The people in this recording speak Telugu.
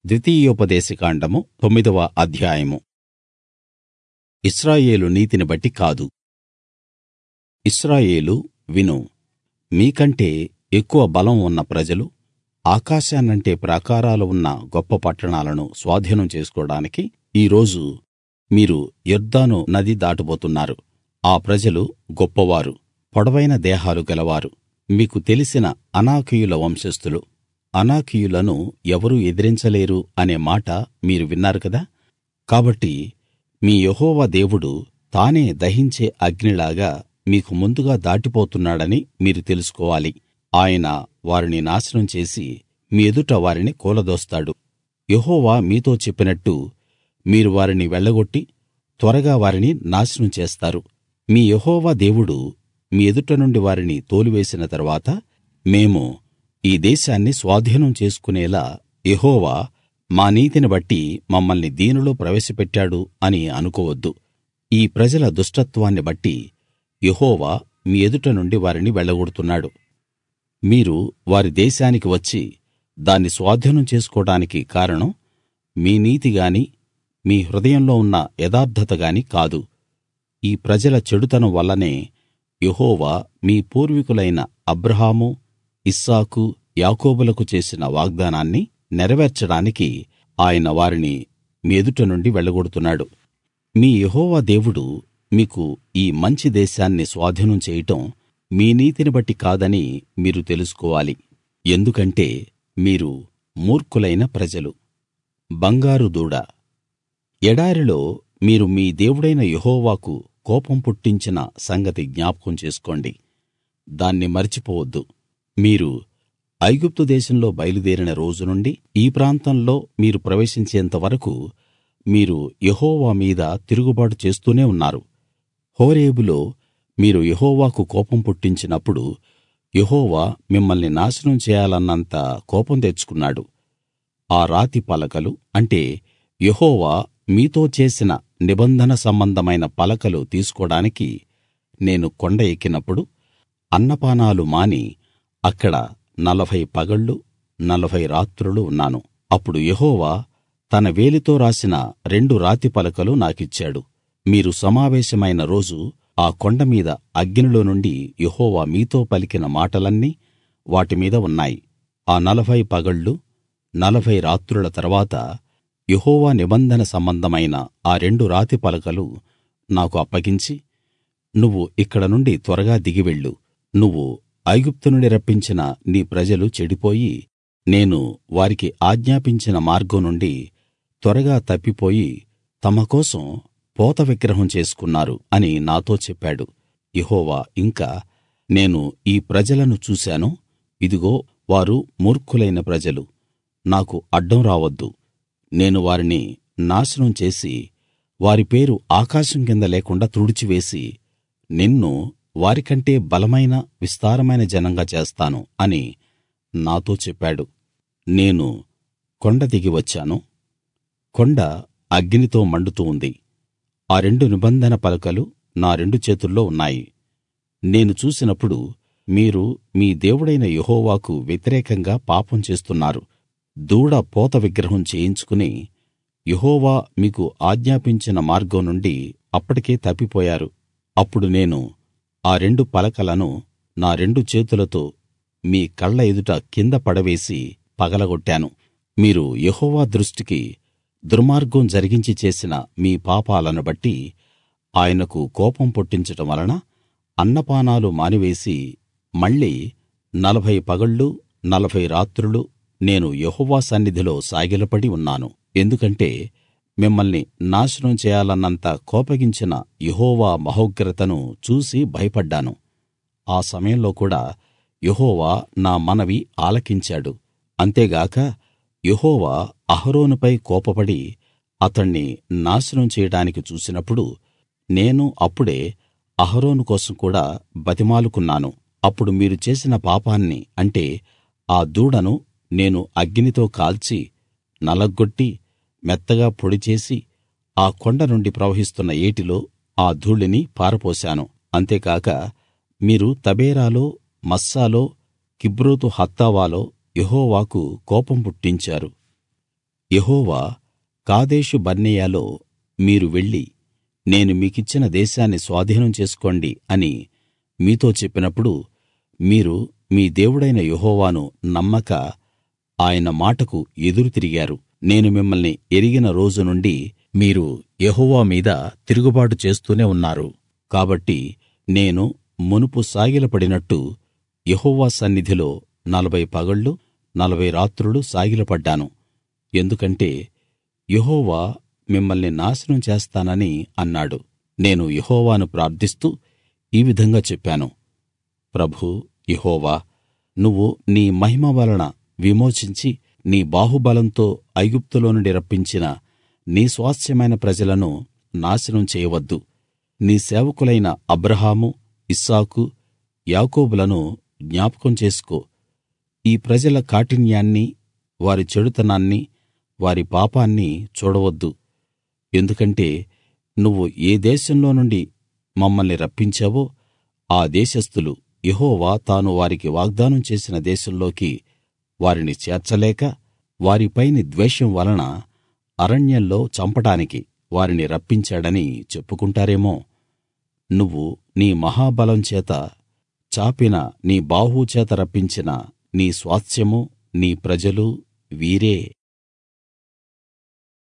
ద్వితీయోపదేశకాండము తొమ్మిదవ అధ్యాయము ఇశ్రాయేలు నీతిని బట్టి కాదు ఇశ్రాయేలూ విను మీకంటే ఎక్కువ బలం ఉన్న ప్రజలు ఆకాశాన్నంటే ప్రాకారాలు ఉన్న గొప్ప పట్టణాలను స్వాధీనం చేసుకోడానికి ఈ రోజు మీరు యొర్దాను నది దాటబోతున్నారు ఆ ప్రజలు గొప్పవారు పొడవైన దేహాలు గలవారు మీకు తెలిసిన అనాకీయుల వంశస్థులు అనాకీయులను ఎవరూ ఎదిరించలేరు అనే మాట మీరు విన్నారు కదా కాబట్టి మీ యెహోవా దేవుడు తానే దహించే అగ్నిలాగా మీకు ముందుగా దాటిపోతున్నాడని మీరు తెలుసుకోవాలి ఆయన వారిని నాశనం చేసి మీ ఎదుట వారిని కూలదోస్తాడు యెహోవా మీతో చెప్పినట్టు మీరు వారిని వెళ్ళగొట్టి త్వరగా వారిని నాశనం చేస్తారు మీ యెహోవా దేవుడు మీ ఎదుట నుండి వారిని తోలివేసిన తరువాత మేము ఈ దేశాన్ని స్వాధీనం చేసుకునేలా యెహోవా మా నీతిని బట్టి మమ్మల్ని దీనిలో ప్రవేశపెట్టాడు అని అనుకోవద్దు ఈ ప్రజల దుష్టత్వాన్ని బట్టి యెహోవా మీ ఎదుట నుండి వారిని వెళ్ళగొడుతున్నాడు మీరు వారి దేశానికి వచ్చి దాన్ని స్వాధీనం చేసుకోడానికి కారణం మీ నీతి గాని మీ హృదయంలో ఉన్న యథార్థత గాని కాదు ఈ ప్రజల చెడుతనం వల్లనే యెహోవా మీ పూర్వీకులైన అబ్రాహాము ఇస్సాకు యాకోబులకు చేసిన వాగ్దానాన్ని నెరవేర్చడానికి ఆయన వారిని మీ ఎదుట నుండి వెళ్ళగొడుతున్నాడు మీ యెహోవా దేవుడు మీకు ఈ మంచి దేశాన్ని స్వాధీనం చేయడం మీ నీతిని బట్టి కాదని మీరు తెలుసుకోవాలి ఎందుకంటే మీరు మూర్ఖులైన ప్రజలు బంగారు దూడ ఎడారిలో మీరు మీ దేవుడైన యెహోవాకు కోపం పుట్టించిన సంగతి జ్ఞాపకం చేసుకోండి దాన్ని మరచిపోవద్దు మీరు ఐగుప్తు దేశంలో బయలుదేరిన రోజు నుండి ఈ ప్రాంతంలో మీరు ప్రవేశించేంత వరకూ మీరు యెహోవా మీద తిరుగుబాటు చేస్తూనే ఉన్నారు హోరేబులో మీరు యెహోవాకు కోపం పుట్టించినప్పుడు యెహోవా మిమ్మల్ని నాశనం చేయాలన్నంత కోపం తెచ్చుకున్నాడు ఆ రాతి పలకలు అంటే యెహోవా మీతో చేసిన నిబంధన సంబంధమైన పలకలు తీసుకోడానికి నేను కొండ ఎక్కినప్పుడు అన్నపానాలు మాని అక్కడ నలభై పగళ్లు నలభై రాత్రులు ఉన్నాను అప్పుడు యెహోవా తన వేలితో రాసిన రెండు రాతి పలకలు నాకిచ్చాడు మీరు సమావేశమైన రోజు ఆ కొండ మీద అగ్నిలో నుండి యెహోవా మీతో పలికిన మాటలన్నీ వాటి మీద ఉన్నాయి ఆ నలభై పగళ్లు నలభై రాత్రుల తర్వాత యెహోవా నిబంధన సంబంధమైన ఆ రెండు రాతి పలకలు నాకు అప్పగించి నువ్వు ఇక్కడ నుండి త్వరగా దిగి వెళ్ళు నువ్వు ఐగుప్తు నుండి రప్పించిన నీ ప్రజలు చెడిపోయి నేను వారికి ఆజ్ఞాపించిన మార్గం నుండి త్వరగా తప్పిపోయి తమ కోసం పోత విగ్రహం చేసుకున్నారు అని నాతో చెప్పాడు యెహోవా ఇంకా నేను ఈ ప్రజలను చూశాను ఇదిగో వారు మూర్ఖులైన ప్రజలు నాకు అడ్డం రావద్దు నేను వారిని నాశనం చేసి వారి పేరు ఆకాశం కింద లేకుండా తుడిచివేసి నిన్ను వారికంటే బలమైన విస్తారమైన జనంగా చేస్తాను అని నాతో చెప్పాడు నేను కొండ దిగి వచ్చాను కొండ అగ్నితో మండుతూ ఉంది ఆ రెండు నిబంధన పలకలు నా రెండు చేతుల్లో ఉన్నాయి నేను చూసినప్పుడు మీరు మీ దేవుడైన యెహోవాకు వ్యతిరేకంగా పాపం చేస్తున్నారు దూడ పోత విగ్రహం చేయించుకుని యెహోవా మీకు ఆజ్ఞాపించిన మార్గం నుండి అప్పటికే తప్పిపోయారు అప్పుడు నేను ఆ రెండు పలకలను నా రెండు చేతులతో మీ కళ్ళ ఎదుట కింద పడవేసి పగలగొట్టాను మీరు యెహోవా దృష్టికి దుర్మార్గం జరిగించి చేసిన మీ పాపాలను బట్టి ఆయనకు కోపం పుట్టించటం వలన అన్నపానాలు మానివేసి మళ్ళీ నలభై పగళ్లు నలభై రాత్రులు నేను యెహోవా సన్నిధిలో సాగిలపడి ఉన్నాను ఎందుకంటే మిమ్మల్ని నాశనం చేయాలన్నంత కోపగించిన యెహోవా మహోగ్రతను చూసి భయపడ్డాను ఆ సమయంలో కూడా యెహోవా నా మనవి ఆలకించాడు అంతేగాక యెహోవా అహరోనుపై కోపపడి అతణ్ణి నాశనం చేయడానికి చూసినప్పుడు నేను అప్పుడే అహరోను కోసం కూడా బతిమాలుకున్నాను అప్పుడు మీరు చేసిన పాపాన్ని అంటే ఆ దూడను నేను అగ్నితో కాల్చి నలగ్గొట్టి మెత్తగా పొడిచేసి ఆ కొండ నుండి ప్రవహిస్తున్న ఏటిలో ఆ ధూళిని పారపోశాను అంతేకాక మీరు తబేరాలో మస్సాలో కిబ్రోతు హత్తావాలో యెహోవాకు కోపం పుట్టించారు యెహోవా కాదేషు బర్నేయలో మీరు వెళ్లి నేను మీకిచ్చిన దేశాన్ని స్వాధీనం చేసుకోండి అని మీతో చెప్పినప్పుడు మీరు మీ దేవుడైన యెహోవాను నమ్మక ఆయన మాటకు ఎదురు తిరిగారు నేను మిమ్మల్ని ఎరిగిన రోజు నుండి మీరు యెహోవా మీద తిరుగుబాటు చేస్తూనే ఉన్నారు కాబట్టి నేను మునుపు సాగిలపడినట్టు యెహోవా సన్నిధిలో నలభై పగళ్లు నలభై రాత్రులు సాగిలపడ్డాను ఎందుకంటే యెహోవా మిమ్మల్ని నాశనం చేస్తానని అన్నాడు నేను యెహోవాను ప్రార్థిస్తూ ఈ విధంగా చెప్పాను ప్రభూ యెహోవా నువ్వు నీ మహిమ వలన విమోచించి నీ బాహుబలంతో ఐగుప్తులో నుండి రప్పించిన నీ స్వాస్థ్యమైన ప్రజలను నాశనం చేయవద్దు నీ సేవకులైన అబ్రాహాము ఇస్సాకు యాకోబులను జ్ఞాపకం చేసుకో ఈ ప్రజల కాఠిన్యాన్ని వారి చెడుతనాన్ని వారి పాపాన్ని చూడవద్దు ఎందుకంటే నువ్వు ఏ దేశంలో నుండి మమ్మల్ని రప్పించావో ఆ దేశస్థులు యెహోవా తాను వారికి వాగ్దానం చేసిన దేశంలోకి వారిని చేర్చలేక వారిపైని ద్వేషం వలన అరణ్యంలో చంపడానికి వారిని రప్పించాడని చెప్పుకుంటారేమో నువ్వు నీ మహాబలం చేత చాపిన నీ బాహువు చేత రప్పించిన నీ స్వాస్థ్యము నీ ప్రజలు వీరే